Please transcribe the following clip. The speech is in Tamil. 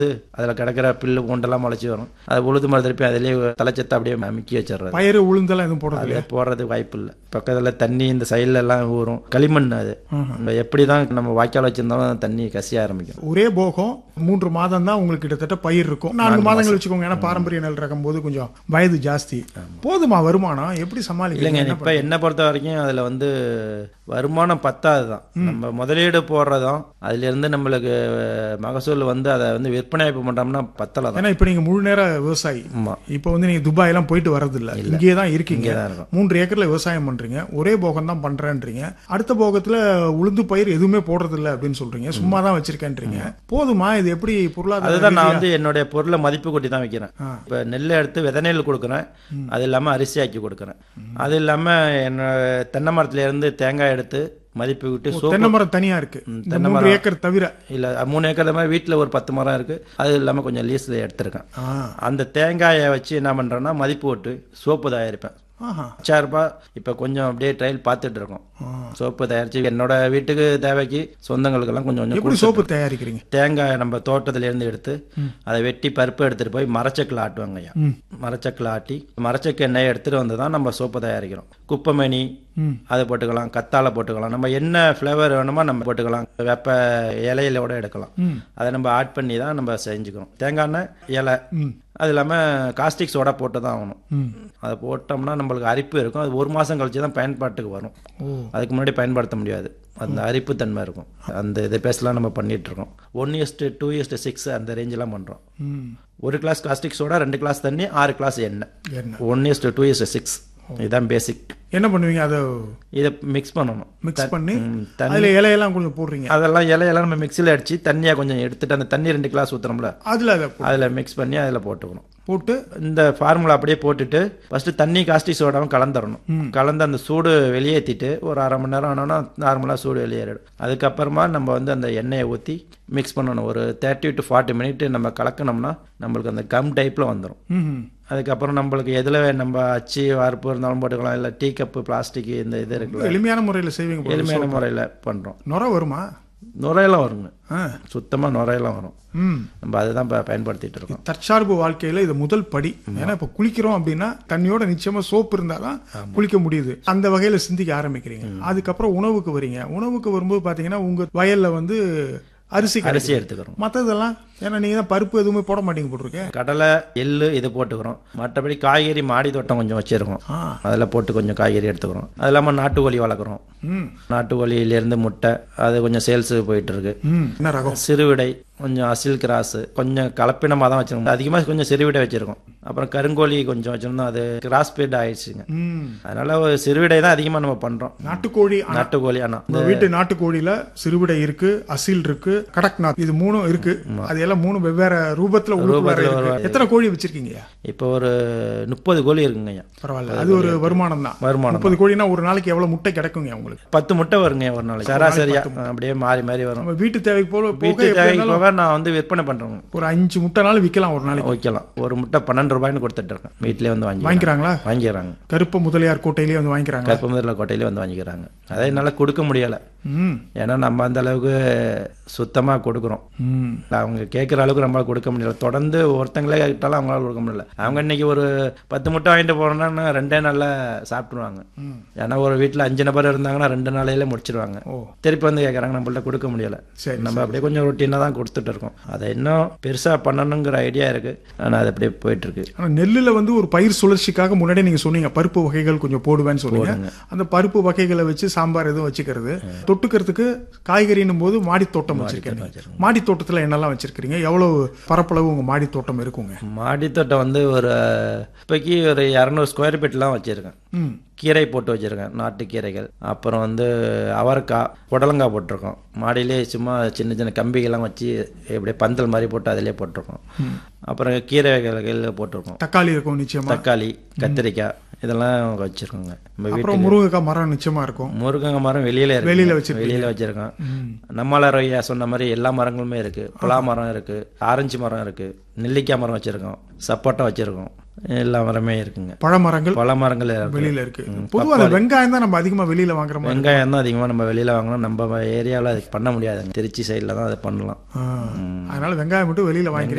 அதில் கிடக்கிற புல்லு பூண்டெல்லாம் முளைச்சி வரும் அது உழுது மாதிரி திருப்பி அதிலே தலைச்சத்தை அப்படியே அமுக்கி வச்சிடுறது பயிறு உளுந்தெல்லாம் எதுவும் போடுறது அது போடுறதுக்கு வாய்ப்பு இல்லை பக்கத்தில் தண்ணி இந்த சைடுல எல்லாம் ஊறும் களிமண் அது நம்ம எப்படி தான் நம்ம வாய்க்கால் வச்சிருந்தாலும் தண்ணி கசிய ஆரம்பிக்கும் ஒரே போகம் மூன்று மாதம் தான் உங்களுக்கு கிட்டத்தட்ட பயிர் இருக்கும் நான்கு மாதங்கள் வச்சுக்கோங்க ஏன்னா பாரம்பரிய நெல் ரகம் போது கொஞ்சம் வயது ஜாஸ்தி போதுமா வருமானம் எப்படி இல்லைங்க சமாளிக்கிறீங்க இப்போ என்ன பொறுத்த வரைக்கும் அதில் வந்து வருமானம் பத்தாது தான் நம்ம முதலீடு போடுறதும் அதுலேருந்து நம்மளுக்கு மகசூல் வந்து அதை வந்து விற்பனை இப்போ பண்ணுறோம்னா பத்தலை தான் ஏன்னா இப்ப நீங்க முழு நேர விவசாயி ஆமாம் இப்போ வந்து நீங்க துபாய் எல்லாம் போயிட்டு வர்றது இல்ல இங்கேயே தான் இருக்கீங்க இங்கே தான் இருக்கும் மூன்று ஏக்கர்ல விவசாயம் பண்றீங்க ஒரே போகம் தான் பண்றேன்றீங்க அடுத்த போகத்துல உளுந்து பயிர் எதுவுமே போடுறது இல்ல அப்படின்னு சொல்றீங்க சும்மா தான் வச்சிருக்கேன்றீங்க போதுமா இது எப்படி பொருளாதார அதுதான் நான் வந்து என்னுடைய பொருளை மதிப்பு கூட்டி தான் வைக்கிறேன் ஆ. இப்போ நெல்லை எடுத்து விதை நெல் கொடுக்குறேன் அது இல்லாமல் அரிசி ஆக்கி கொடுக்குறேன் அது இல்லாமல் என்னோட தென்னை மரத்துல இருந்து தேங்காய் எடுத்து மதிப்பு விட்டு சோப்பு தென்னை மரம் தனியா இருக்கு இந்த தென்னை மூன்று ஏக்கர் தவிர இல்லை மூணு ஏக்கர் மாதிரி வீட்டில் ஒரு பத்து மரம் இருக்குது அது இல்லாமல் கொஞ்சம் லீஸில் எடுத்திருக்கேன் ஆ. அந்த தேங்காயை வச்சு என்ன பண்ணுறேன்னா மதிப்பு போட்டு சோப்பு தயாரிப்பேன் ஆஹா சார்பா இப்போ கொஞ்சம் அப்படியே ட்ரையல் பார்த்துட்டு இருக்கோம் சோப்பு தயாரித்து என்னோட வீட்டுக்கு தேவைக்கு சொந்தங்களுக்கெல்லாம் கொஞ்சம் கொஞ்சம் எப்படி சோப்பு தயாரிக்கிறீங்க தேங்காய் நம்ம தோட்டத்துல இருந்து எடுத்து அதை வெட்டி பருப்பு எடுத்துட்டு போய் மரச்சக்கில் ஆட்டுவாங்க ஐயா மரச்சக்கில் ஆட்டி மரச்சக்கு எண்ணெயை எடுத்துட்டு வந்து தான் நம்ம சோப்பு தயாரிக்கிறோம் குப்பைமணி ம். அதை போட்டுக்கலாம் கத்தாழை போட்டுக்கலாம் நம்ம என்ன ஃப்ளேவர் வேணுமோ நம்ம போட்டுக்கலாம் வெப்ப இலையிலோட எடுக்கலாம் ம். அதை நம்ம ஆட் பண்ணி தான் நம்ம செஞ்சுக்கிறோம் தேங்காய் எண்ணெய் இலை ம். அது இல்லாமல் காஸ்டிக் சோடா போட்டு தான் ஆகணும் ம். அதை போட்டோம்னா நம்மளுக்கு அரிப்பு இருக்கும் அது ஒரு மாதம் கழிச்சு தான் பயன்பாட்டுக்கு வரும் ஓ அதுக்கு முன்னாடி பயன்படுத்த முடியாது அந்த அரிப்பு தன்மை இருக்கும் அந்த இதை பேசலாம் நம்ம பண்ணிட்டு இருக்கோம் one is to two is to six அந்த ரேஞ்செலாம் பண்ணுறோம் ம் ஒரு கிளாஸ் காஸ்டிக் சோடா ரெண்டு கிளாஸ் தண்ணி ஆறு கிளாஸ் எண்ணெய் என்ன one is to two is to six இதுதான் பேசிக் என்ன பண்ணுவீங்க அதை இதை மிக்ஸ் பண்ணணும் மிக்ஸ் பண்ணி ம், தண்ணி அதுல இலையெல்லாம் கொஞ்சம் போடுறீங்க அதெல்லாம் இலையெல்லாம் நம்ம மிக்சியில் அடித்து தண்ணியாக கொஞ்சம் எடுத்துட்டு அந்த தண்ணி ரெண்டு கிளாஸ் ஊற்றுறோம்ல அதுல அதை போ- அதில் மிக்ஸ் பண்ணி அதில் போட்டுக்கணும் போட்டு இந்த ஃபார்முலா அப்படியே போட்டுட்டு ஃபர்ஸ்ட் தண்ணி காஸ்டிக் சோடாவும் கலந்துடணும் கலந்து அந்த சூடு வெளியேற்றிட்டு ஒரு அரை மணி நேரம் ஆனோன்னா நார்மலாக சூடு வெளியேறிடும் அதுக்கப்புறமா நம்ம வந்து அந்த எண்ணெயை ஊற்றி மிக்ஸ் பண்ணணும் ஒரு தேர்ட்டி டு ஃபார்ட்டி மினிட் நம்ம கலக்கணும்னா நம்மளுக்கு அந்த கம் டைப்பில் வந்துடும் ம் அதுக்கப்புறம் நம்மளுக்கு எதில் நம்ம அச்சு வார்ப்பு இருந்தாலும் போட்டுக்கலாம் இல்லை டீ கப்பு பிளாஸ்டிக் இந்த இது இருக்குல்ல எளிமையான முறையில் செய்வீங்க போல. எளிமையான முறையில் பண்ணுறோம் நுர வருமா நுரையெல்லாம் வருங்க ஆ சுத்தமாக நுரையெல்லாம் வரும் ம் நம்ம அதுதான் இப்போ பயன்படுத்திட்டு இருக்கோம் தற்சார்பு வாழ்க்கையில இது முதல் படி ஏன்னா இப்ப குளிக்கிறோம் அப்படின்னா தண்ணியோட நிச்சயமா சோப்பு இருந்தாதான் குளிக்க முடியுது அந்த வகையில சிந்திக்க ஆரம்பிக்கிறீங்க அதுக்கப்புறம் உணவுக்கு வரீங்க உணவுக்கு வரும்போது பாத்தீங்கன்னா உங்க வயல்ல வந்து அரிசி கிடைக்கும். அரிசி எடுத்துக்கிறோம் மத்ததெல்லாம் ஏன்னா நீங்க தான் பருப்பு எதுவுமே போட மாட்டீங்க போட்டிருக்கேன் கடலை எள்ளு இது போட்டுக்கிறோம் மற்றபடி காய்கறி மாடி தோட்டம் கொஞ்சம் வச்சிருக்கோம் ஆ அதில் போட்டு கொஞ்சம் காய்கறி எடுத்துக்கிறோம் அது இல்லாமல் நாட்டுக்கோழி வளர்க்குறோம் ம் நாட்டுக்கோழியிலேருந்து முட்டை அது கொஞ்சம் சேல்ஸுக்கு போயிட்டு இருக்கு ம் என்ன ரகம் சிறுவிடை கொஞ்சம் அசில் கிராஸ் கொஞ்சம் கலப்பினமாக தான் வச்சிருக்கோம் அதிகமாக கொஞ்சம் சிறுவிடை வச்சிருக்கோம் அப்புறம் கருங்கோழி கொஞ்சம் வச்சிருந்தோம் அது கிராஸ் பேட் ஆயிடுச்சுங்க ம் அதனால ஒரு சிறுவிடை தான் அதிகமாக நம்ம பண்ணுறோம் நாட்டுக்கோழி ஆனா, நாட்டுக்கோழி ஆனால் உங்க வீட்டு நாட்டுக்கோழியில சிறுவிடை இருக்கு அசில் இருக்கு கடக்நாத் இது மூணும் இருக்கு அது எல்லாம் மூணு வெவ்வேறு ரூபத்துல உள்ளுக்குள்ளார இருக்கு எத்தனை கோழி வச்சிருக்கீங்க இப்போ ஒரு முப்பது கோழி இருக்குங்க ஐயா பரவாயில்ல அது ஒரு வருமானம் தான் வருமானம் முப்பது கோழினா ஒரு நாளைக்கு எவ்வளவு முட்டை கிடைக்குங்க உங்களுக்கு பத்து முட்டை வருங்க ஒரு நாளைக்கு சராசரியா அப்படியே மாறி மாறி வரும் நம்ம வீட்டு தேவைக்கு போல போக வீட்டு தேவைக்கு போக நான் வந்து விற்பனை பண்றேங்க ஒரு அஞ்சு முட்டைனாலும் விற்கலாம் ஒரு நாளைக்கு வைக்கலாம் ஒரு முட்டை பன்னெண்டு ரூபாய்னு கொடுத்துட்டு இருக்கேன் வீட்டிலே வந்து வாங்கி வாங்கிக்கிறாங்களா வாங்கிக்கிறாங்க கருப்பு முதலியார் கோட்டையிலேயே வந்து வாங்கிக்கிறாங்க கற்பமுதல கோட்டையிலே வந்து வாங்கிக்கிறாங்க அதை என்னால் கொடுக்க முடியலை ம் ஏன்னா நம்ம அந்த அளவுக்கு சுத்தமாக கொடுக்குறோம் ம் அவங்க கேட்குற அளவுக்கு நம்மளால கொடுக்க முடியல தொடர்ந்து ஒருத்தங்களே கேட்டாலும் அவங்களால கொடுக்க முடியல அவங்க இன்னைக்கு ஒரு பத்து முட்டை வாங்கிட்டு போறோம்னா ரெண்டே நாள்ல சாப்பிட்டுருவாங்க ஏன்னா ஒரு வீட்டில் அஞ்சு நபர் இருந்தாங்கன்னா ரெண்டு நாளையில முடிச்சிருவாங்க ஓ திருப்பி வந்து கேட்குறாங்க நம்மள்ட்ட கொடுக்க முடியல சரி நம்ம அப்படியே கொஞ்சம் ரொட்டீனாக தான் கொடுத்துட்டு இருக்கோம் அதை இன்னும் பெருசாக பண்ணணுங்கிற ஐடியா இருக்கு ஆனால் அது அப்படியே போயிட்டு இருக்கு ஆனா நெல்லுல வந்து ஒரு பயிர் சுழற்சிக்காக முன்னாடி நீங்க சொன்னீங்க பருப்பு வகைகள் கொஞ்சம் போடுவேன்னு சொன்னீங்க அந்த பருப்பு வகைகளை வச்சு சாம்பார் எதுவும் வச்சுக்கிறது தொட்டுக்கிறதுக்கு காய்கறின்னும் போது மாடி தோட்டம் வச்சிருக்கீங்க மாடி தோட்டத்துல என்னெல்லாம் வச்சிருக்கீங்க எவ்வளவு பரப்பளவு உங்க மாடி தோட்டம் இருக்குங்க மாடித்தோட்டம் வந்து ஒரு இப்போக்கி ஒரு இரநூறு ஸ்கொயர் ஃபீட்லாம் வச்சுருக்கேன் ம் கீரை போட்டு வச்சுருக்கேன் நாட்டு கீரைகள் அப்புறம் வந்து அவரைக்காய் புடலங்காய் போட்டிருக்கோம் மாடியிலே சும்மா சின்ன சின்ன கம்பிகள்லாம் வச்சு இப்படியே பந்தல் மாதிரி போட்டு அதிலே போட்டிருக்கோம் அப்புறம் கீரை வகைகள் போட்டிருக்கோம் தக்காளி இருக்கும் நிச்சயமா தக்காளி கத்திரிக்காய் இதெல்லாம் வச்சுருக்கோங்க நம்ம வீட்டு அப்புறம் முருங்கைக்காய் மரம் நிச்சயமா இருக்கும் முருங்கங்க மரம் வெளியில இருக்கு வெளியில வச்சிருக்கீங்க. வெளியில வச்சிருக்கோம் நம்மளார் ஐயா சொன்ன மாதிரி எல்லா மரங்களுமே இருக்கு பலா மரம் இருக்கு ஆரஞ்சு மரம் இருக்கு நெல்லிக்காய் மரம் வச்சிருக்கோம் சப்போட்டா வச்சிருக்கோம் எல்லா மரமே இருக்குங்க பழ மரங்கள் பல மரங்கள் இருக்கு. வெளியில இருக்கு பொதுவா அந்த வெங்காயம் தான் நம்ம அதிகமா வெளியில வாங்குற மாதிரி வெங்காயம் தான் அதிகமாக நம்ம வெளியில் வாங்கணும் நம்ம ஏரியாவில் அதுக்கு பண்ண முடியாதுங்க திருச்சி சைடில் தான் அதை பண்ணலாம் ஆ. அதனால வெங்காயம் மட்டும் வெளியில வாங்கி